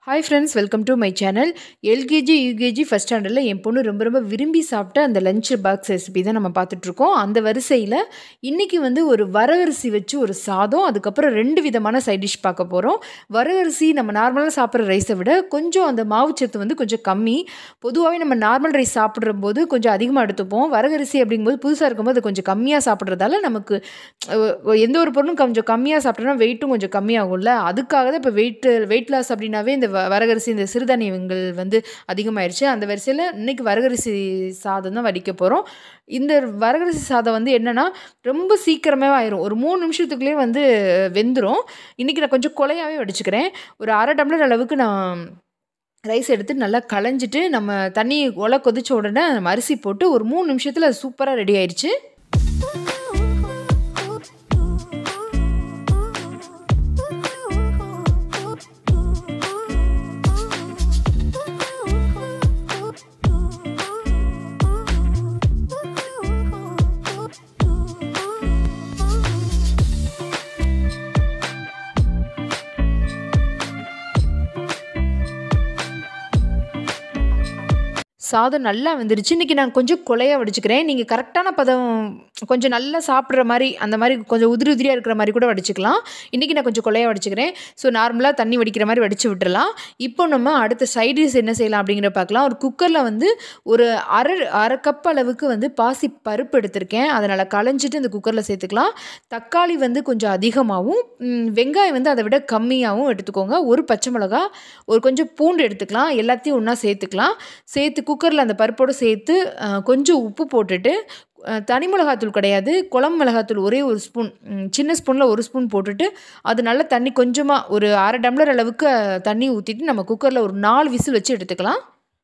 hi friends welcome to my channel LKG UKG first ஸ்டாண்டர்டில் என் பொண்ணு ரொம்ப ரொம்ப விரும்பி சாப்பிட்ட அந்த லஞ்ச் பாக்ஸ் ரெசிபி தான் நம்ம பார்த்துட்ருக்கோம் அந்த வரிசையில் இன்றைக்கி வந்து ஒரு வரகரிசி வச்சு ஒரு சாதம் அதுக்கப்புறம் ரெண்டு விதமான சைட் டிஷ் பார்க்க போகிறோம் வரகரிசி நம்ம நார்மலாக சாப்பிட்ற ரைஸை விட கொஞ்சம் அந்த மாவுச்சத்து வந்து கொஞ்சம் கம்மி பொதுவாகவே நம்ம நார்மல் ரைஸ் சாப்பிட்ற போது கொஞ்சம் அதிகமாக எடுத்துப்போம் வரகரிசி அப்படிங்கும்போது புதுசாக இருக்கும்போது அது கொஞ்சம் கம்மியாக சாப்பிட்றதால நமக்கு அஹ், எந்த ஒரு பொருளும் கொஞ்சம் கம்மியாக சாப்பிட்டோம்னா வெயிட்டும் கொஞ்சம் கம்மியாகும்ல அதுக்காக தான் இப்போ வெயிட் வெயிட் லாஸ் அப்படின்னாவே இந்த வ- வரகரிசி இந்த சிறுதானியங்கள் வந்து அதிகமாயிருச்சு அந்த வரிசையில் இன்னைக்கு வரகரிசி சாதம் தான் வடிக்க போகிறோம் இந்த வரகரிசி சாதம் வந்து என்னென்னா ரொம்ப சீக்கிரமே ஆயிரும் ஒரு மூணு நிமிஷத்துக்குள்ளேயே வந்து வெந்துடும் இன்றைக்கி நான் கொஞ்சம் குலையாவே வடிச்சுக்கிறேன் ஒரு அரை டம்ளர் அளவுக்கு நான் ரைஸ் எடுத்து நல்லா களைஞ்சிட்டு நம்ம தண்ணி ஒலை கொதிச்ச உடனே நம்ம அரிசி போட்டு ஒரு மூணு நிமிஷத்தில் சூப்பராக ரெடி ஆயிடுச்சு சாதம் நல்லா வெந்துருச்சு இன்றைக்கி நான் கொஞ்சம் குலையா வடிச்சுக்கிறேன் நீங்கள் கரெக்டான பதம் கொஞ்சம் நல்லா சாப்பிட்ற மாதிரி அந்த மாதிரி கொஞ்சம் உதிரி உதிரியாக இருக்கிற மாதிரி கூட வடிச்சுக்கலாம் இன்றைக்கி நான் கொஞ்சம் குலையா வடிச்சுக்கிறேன் ஸோ நார்மலாக தண்ணி வடிக்கிற மாதிரி வடித்து விட்டுறலாம் இப்போ நம்ம அடுத்த சைடிஸ் என்ன செய்யலாம் அப்படிங்கிற பார்க்கலாம் ஒரு குக்கரில் வந்து ஒரு அரை அரை கப் அளவுக்கு வந்து பாசி பருப்பு எடுத்திருக்கேன் அதனால் களைஞ்சிட்டு இந்த குக்கரில் சேர்த்துக்கலாம் தக்காளி வந்து கொஞ்சம் அதிகமாகவும் ம், வெங்காயம் வந்து அதை விட கம்மியாகவும் எடுத்துக்கோங்க ஒரு பச்சை மிளகா ஒரு கொஞ்சம் பூண்டு எடுத்துக்கலாம் எல்லாத்தையும் ஒன்றா சேர்த்துக்கலாம் சேர்த்து குக்கரில் அந்த பருப்போடு சேர்த்து அஹ், கொஞ்சம் உப்பு போட்டுட்டு அஹ், தனி மிளகாத்தூள் கிடையாது குழம்பு மிளகாத்தூள் ஒரே ஒரு ஸ்பூன் ம், சின்ன ஸ்பூனில் ஒரு ஸ்பூன் போட்டுட்டு அது நல்லா தண்ணி கொஞ்சமாக ஒரு அரை டம்ளர் அளவுக்கு அஹ், தண்ணி ஊற்றிட்டு நம்ம குக்கரில் ஒரு நாலு விசில் வச்சு எடுத்துக்கலாம்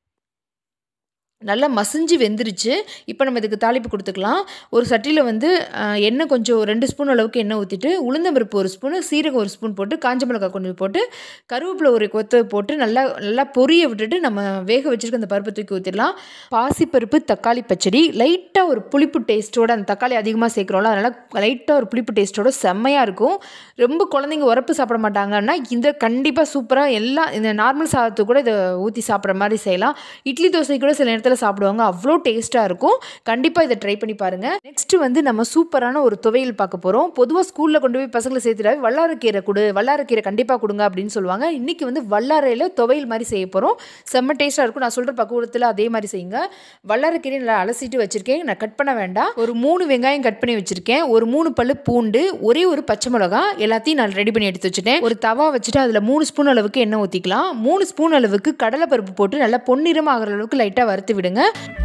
நல்லா மசிஞ்சு வெந்துருச்சு இப்போ நம்ம இதுக்கு தாளிப்பு கொடுத்துக்கலாம் ஒரு சட்டியில் வந்து அஹ், எண்ணெய் கொஞ்சம் ரெண்டு ஸ்பூன் அளவுக்கு எண்ணெய் ஊற்றிட்டு உளுந்தம்பருப்பு ஒரு ஸ்பூனு சீரகம் ஒரு ஸ்பூன் போட்டு காஞ்ச மிளகாய் கொஞ்சம் போட்டு கருவேப்பிலை ஒரு கொத்து போட்டு நல்லா நல்லா பொரிய விட்டுட்டு நம்ம வேக வச்சிருக்க அந்த பருப்பை தூக்கி ஊற்றிடலாம் பாசிப்பருப்பு தக்காளி பச்சடி லைட்டாக ஒரு புளிப்பு டேஸ்ட்டோட அந்த தக்காளி அதிகமாக சேர்க்குறோம்ல அதனால் லைட்டாக ஒரு புளிப்பு டேஸ்ட்டோட செம்மையாக இருக்கும் ரொம்ப குழந்தைங்க உரப்பு சாப்பிட மாட்டாங்கன்னா இந்த கண்டிப்பாக சூப்பராக எல்லாம் இந்த நார்மல் சாதத்துக்கு கூட இதை ஊற்றி சாப்பிட்ற மாதிரி செய்யலாம் இட்லி தோசை கூட சில நேரத்தில் சாப்பிடுவாங்க அவ்வளோ டேஸ்ட்டாக இருக்கும் கண்டிப்பாக இதை ட்ரை பண்ணி பாருங்கள் நெக்ஸ்ட்டு வந்து நம்ம சூப்பரான ஒரு துவையல் பார்க்க போகிறோம் பொதுவாக ஸ்கூலில் கொண்டு போய் பசங்களை சேர்த்துட்டாவே வல்லாரக்கீரை கொடு வல்லாரக்கீரை கண்டிப்பாக கொடுங்க அப்படின்னு சொல்லுவாங்க இன்றைக்கி வந்து வல்லாரையில் துவையல் மாதிரி செய்ய போகிறோம் செம்ம டேஸ்ட்டாக இருக்கும் நான் சொல்கிற பக்குவத்தில் அதே மாதிரி செய்யுங்க வல்லாரக்கீரை நல்லா அலசிட்டு வச்சுருக்கேன் நான் கட் பண்ண வேண்டாம் ஒரு மூணு வெங்காயம் கட் பண்ணி வச்சுருக்கேன் ஒரு மூணு பல்லு பூண்டு ஒரே ஒரு பச்சை மிளகா எல்லாத்தையும் நான் ரெடி பண்ணி எடுத்து வச்சுட்டேன் ஒரு தவா வச்சுட்டு அதில் மூணு ஸ்பூன் அளவுக்கு எண்ணெய் ஊற்றிக்கலாம் மூணு ஸ்பூன் அளவுக்கு கடலைப்பருப்பு போட்டு நல்லா பொன்னிறம் ஆகிற அளவுக்கு லைட்டாக வறுத்து விடுங்க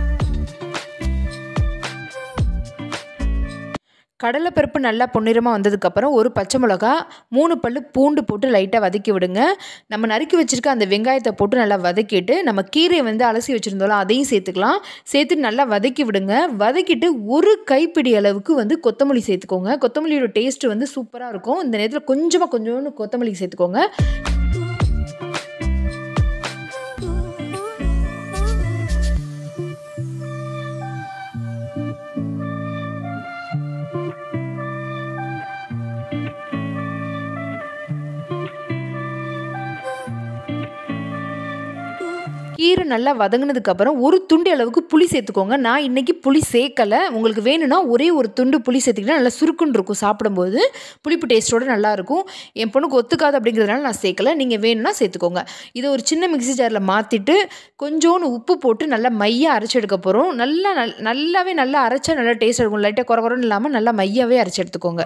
கடலைப்பருப்பு நல்லா பொன்னிறமாக வந்ததுக்கப்புறம் ஒரு பச்சை மிளகா மூணு பல்லு பூண்டு போட்டு லைட்டாக வதக்கி விடுங்க நம்ம நறுக்கி வச்சுருக்க அந்த வெங்காயத்தை போட்டு நல்லா வதக்கிட்டு நம்ம கீரையை வந்து அலசி வச்சுருந்தோம்ல அதையும் சேர்த்துக்கலாம் சேர்த்துட்டு நல்லா வதக்கி விடுங்க வதக்கிட்டு ஒரு கைப்பிடி அளவுக்கு வந்து கொத்தமல்லி சேர்த்துக்கோங்க கொத்தமல்லியோட டேஸ்ட் வந்து சூப்பராக இருக்கும் இந்த நேரத்தில் கொஞ்சமாக கொஞ்சோண்டு கொத்தமல்லி சேர்த்துக்கோங்க கீரை நல்லா வதங்கினதுக்கப்புறம் ஒரு துண்டு அளவுக்கு புளி சேர்த்துக்கோங்க நான் இன்றைக்கி புளி சேர்க்கலை உங்களுக்கு வேணும்னா ஒரே ஒரு துண்டு புளி சேர்த்துக்கிட்டா நல்லா சுருக்குன்னு இருக்கும் சாப்பிடும்போது புளிப்பு டேஸ்ட்டோட நல்லா இருக்கும் என் பொண்ணுக்கு ஒத்துக்காது அப்படிங்கிறதுனால நான் சேர்க்கலை நீங்கள் வேணும்னா சேர்த்துக்கோங்க இதை ஒரு சின்ன மிக்ஸி ஜாரில் மாற்றிட்டு கொஞ்சோண்டு உப்பு போட்டு நல்லா மையாக அரைச்சி எடுக்க போகிறோம் நல்லா நல் நல்லாவே நல்லா அரைச்சா நல்லா டேஸ்ட் இருக்கும் லைட்டாக குறை குறைன்னு இல்லாமல் நல்லா மையாவே அரைச்சி எடுத்துக்கோங்க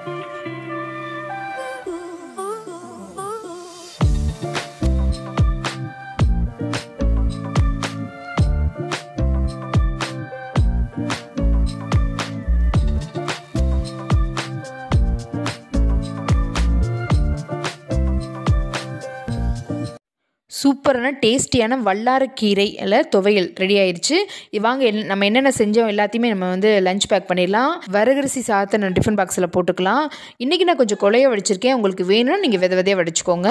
சூப்பரான டேஸ்டியான வல்லாரக்கீரை இலை துவையல் ரெடி ஆயிடுச்சு இது வாங்க என்ன- நம்ம என்னென்ன செஞ்சோம் எல்லாத்தையுமே நம்ம வந்து லஞ்ச் பேக் பண்ணிடலாம் வரகரிசி சாதத்தை நான் டிஃபன் பாக்ஸில் போட்டுக்கலாம் இன்றைக்கி நான் கொஞ்சம் கொலைய வடிச்சிருக்கேன் உங்களுக்கு வேணும்னா நீங்கள் வித விதையாக வடிச்சுக்கோங்க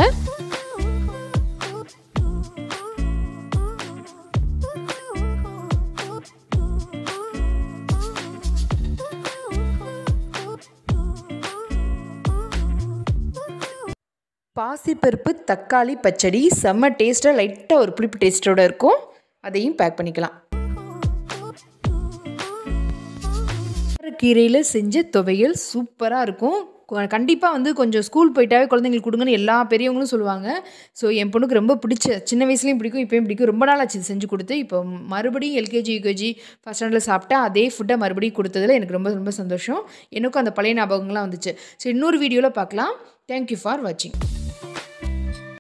பாசிப்பருப்பு தக்காளி பச்சடி செம்ம டேஸ்ட்டாக லைட்டாக ஒரு புளிப்பு டேஸ்ட்டோடு இருக்கும் அதையும் பேக் பண்ணிக்கலாம் கீரையில் செஞ்ச துவையல் சூப்பராக இருக்கும் கண்டிப்பாக வந்து கொஞ்சம் ஸ்கூல் போயிட்டாவே குழந்தைங்களுக்கு கொடுங்கன்னு எல்லா பெரியவங்களும் சொல்லுவாங்க ஸோ என் பொண்ணுக்கு ரொம்ப பிடிச்ச சின்ன வயசுலேயும் பிடிக்கும் இப்போயும் பிடிக்கும் ரொம்ப நாள் ஆச்சு செஞ்சு கொடுத்து இப்போ மறுபடியும் எல்கேஜி யூகேஜி ஃபஸ்ட் ஸ்டாண்டர்டில் சாப்பிட்டா அதே ஃபுட்டை மறுபடியும் கொடுத்ததில் எனக்கு ரொம்ப ரொம்ப சந்தோஷம் எனக்கும் அந்த பழைய ஞாபகங்கள்லாம் வந்துச்சு ஸோ இன்னொரு வீடியோவில் பார்க்கலாம் தேங்க்யூ ஃபார் வாட்சிங்